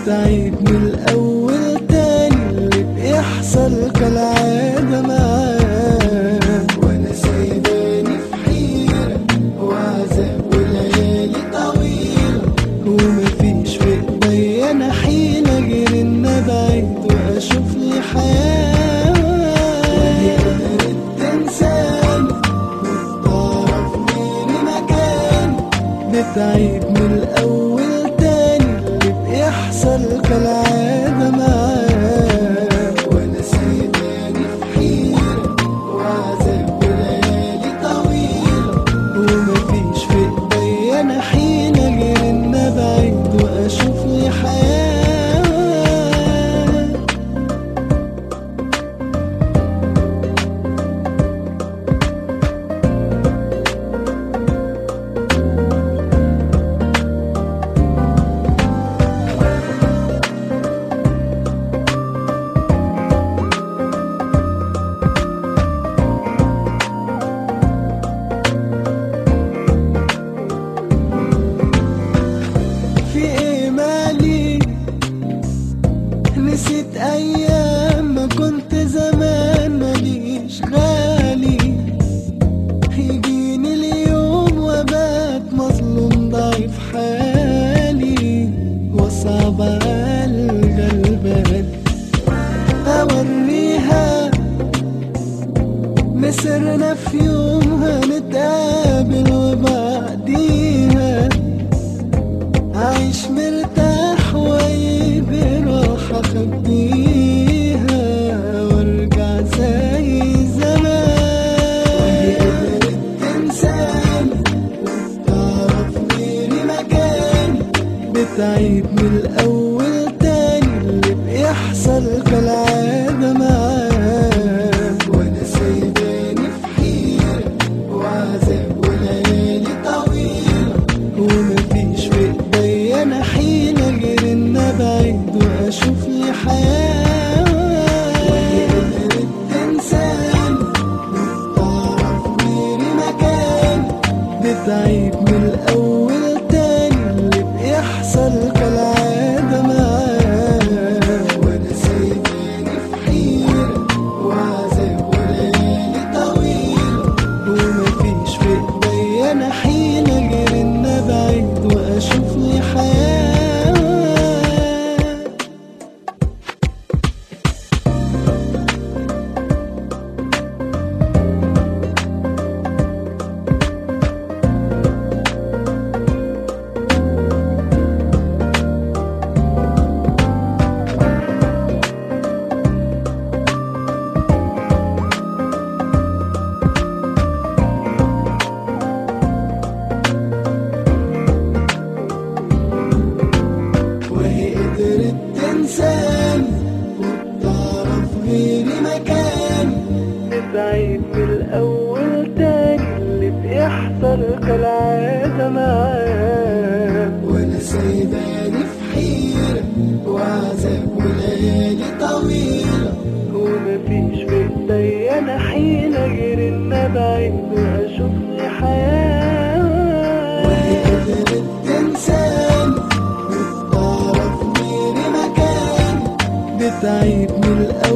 بتعيد من الأول تاني اللي بيحصل كالعادة معاه وأنا سايباني في حيرة وعذاب وليالي طويلة ومفيش في إيديا أنا حيلة غير إن أبعد وأشوف لي حياة وهي قدرت تنساني وتعرف مين مكاني بتعيد من الأول تاني اللي بيحصل كالعادة معاه وأنا سايباني في حيرة وعذاب وليالي طويلة ومفيش في إيديا أنا حيلة غير إن أبعد وأشوف لي حياة في ايه مالي نسيت ايام ما كنت زمان ماليش غالي يجيني اليوم وبات مظلوم ضعيف حالي وصعب على الغلبان اوريها مسرنا في يوم هنتقابل وبعديها عايش مرتاح وايد راح اخبيها وارجع زي زمان وهي قدرت تنساني وتعرف غيري مكاني بتعيد من الاول تاني اللي بيحصل كالعادة معاه وانا سايباني في حيرة وعذاب وليالي طويلة ومفيش في ايديا انا حيلة غير ان ابعد واشوف لي حياة وهي قدرت تنساني وتعرف غيري مكاني بتعيد من الاول تاني اللي بيحصل كالعادة معاه وانا سايباني في حيرة وعذاب وليالي طويلة ومفيش في ايديا انا حيلة غير ان ابعد واشوف لي حياة وهي قدرت تنساني وتعرف غيري مكاني بتعيد من الأول تاني اللي بيحصل كالعادة معاه وأنا سايباني في حيرة وعذاب وليالي طويلة ومفيش في ايديا أنا حيلة غير إن أبعد وأشوف لي حياة وهي قدرت تنساني وتعرف غيري مكاني بتعيد من الأول